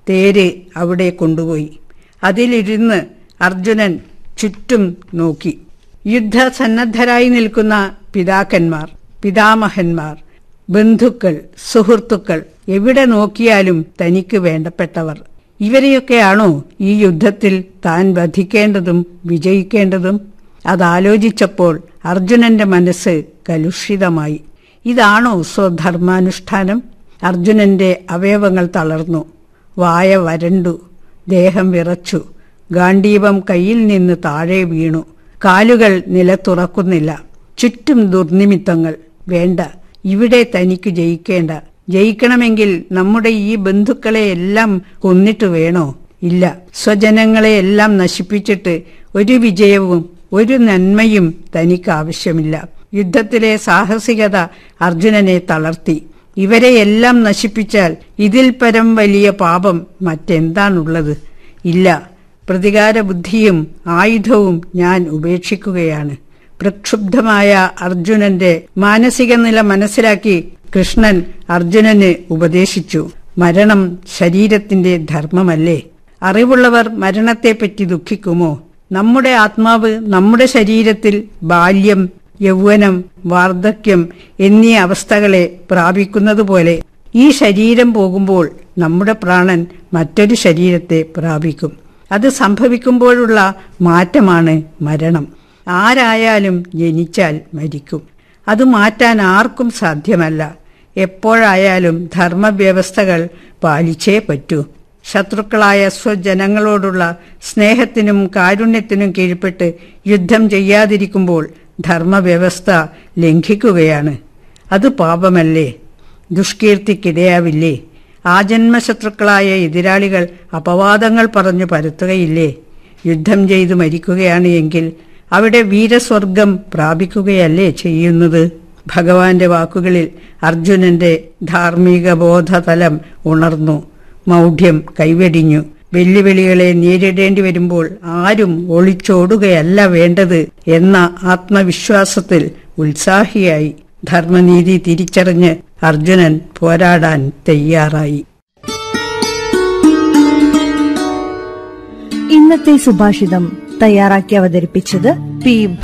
തേര് അവിടെ കൊണ്ടുപോയി അതിലിരുന്ന് അർജുനൻ ചുറ്റും നോക്കി യുദ്ധസന്നദ്ധരായി നിൽക്കുന്ന പിതാക്കന്മാർ പിതാമഹന്മാർ ബന്ധുക്കൾ സുഹൃത്തുക്കൾ എവിടെ നോക്കിയാലും തനിക്ക് വേണ്ടപ്പെട്ടവർ ഇവരെയൊക്കെയാണോ ഈ യുദ്ധത്തിൽ താൻ വധിക്കേണ്ടതും വിജയിക്കേണ്ടതും അതാലോചിച്ചപ്പോൾ അർജുനന്റെ മനസ്സ് കലുഷിതമായി ഇതാണോ സ്വധർമാനുഷ്ഠാനം അർജുനന്റെ അവയവങ്ങൾ തളർന്നു വായ വരണ്ടു ദേഹം വിറച്ചു ഗാണ്ഡീപം കയ്യിൽ നിന്ന് താഴെ വീണു കാലുകൾ നിലത്തുറക്കുന്നില്ല ചുറ്റും ദുർനിമിത്തങ്ങൾ വേണ്ട ഇവിടെ തനിക്ക് ജയിക്കേണ്ട ജയിക്കണമെങ്കിൽ നമ്മുടെ ഈ ബന്ധുക്കളെ എല്ലാം കൊന്നിട്ട് വേണോ ഇല്ല സ്വജനങ്ങളെ എല്ലാം നശിപ്പിച്ചിട്ട് ഒരു വിജയവും ഒരു നന്മയും തനിക്ക് ആവശ്യമില്ല യുദ്ധത്തിലെ സാഹസികത അർജുനനെ തളർത്തി ഇവരെയെല്ലാം നശിപ്പിച്ചാൽ ഇതിൽ പരം വലിയ പാപം മറ്റെന്താണുള്ളത് ഇല്ല പ്രതികാര ബുദ്ധിയും ആയുധവും ഞാൻ ഉപേക്ഷിക്കുകയാണ് പ്രക്ഷുബ്ധമായ അർജുനന്റെ മാനസിക നില മനസ്സിലാക്കി കൃഷ്ണൻ അർജുനന് ഉപദേശിച്ചു മരണം ശരീരത്തിന്റെ ധർമ്മമല്ലേ അറിവുള്ളവർ മരണത്തെപ്പറ്റി ദുഃഖിക്കുമോ നമ്മുടെ ആത്മാവ് നമ്മുടെ ശരീരത്തിൽ ബാല്യം യൗവനം വാർദ്ധക്യം എന്നീ അവസ്ഥകളെ പ്രാപിക്കുന്നതുപോലെ ഈ ശരീരം പോകുമ്പോൾ നമ്മുടെ പ്രാണൻ മറ്റൊരു ശരീരത്തെ പ്രാപിക്കും അത് സംഭവിക്കുമ്പോഴുള്ള മാറ്റമാണ് മരണം ആരായാലും ജനിച്ചാൽ മരിക്കും അത് മാറ്റാൻ ആർക്കും സാധ്യമല്ല എപ്പോഴായാലും ധർമ്മവ്യവസ്ഥകൾ പാലിച്ചേ പറ്റൂ ശത്രുക്കളായ സ്വജനങ്ങളോടുള്ള സ്നേഹത്തിനും കാരുണ്യത്തിനും കീഴ്പ്പെട്ട് യുദ്ധം ചെയ്യാതിരിക്കുമ്പോൾ ധർമ്മവ്യവസ്ഥ ലംഘിക്കുകയാണ് അത് പാപമല്ലേ ദുഷ്കീർത്തിക്കിടയാവില്ലേ ആജന്മശത്രുക്കളായ എതിരാളികൾ അപവാദങ്ങൾ പറഞ്ഞു പരത്തുകയില്ലേ യുദ്ധം ചെയ്തു മരിക്കുകയാണ് എങ്കിൽ അവിടെ വീരസ്വർഗം പ്രാപിക്കുകയല്ലേ ചെയ്യുന്നത് ഭഗവാന്റെ വാക്കുകളിൽ അർജുനന്റെ ധാർമ്മിക ബോധതലം ഉണർന്നു മൗഢ്യം കൈവെടിഞ്ഞു വെല്ലുവിളികളെ നേരിടേണ്ടി വരുമ്പോൾ ആരും ഒളിച്ചോടുകയല്ല വേണ്ടത് എന്ന ആത്മവിശ്വാസത്തിൽ ഉത്സാഹിയായി ധർമ്മനീതി തിരിച്ചറിഞ്ഞ് അർജുനൻ പോരാടാൻ തയ്യാറായി ഇന്നത്തെ സുഭാഷിതം തയ്യാറാക്കി അവതരിപ്പിച്ചത് പി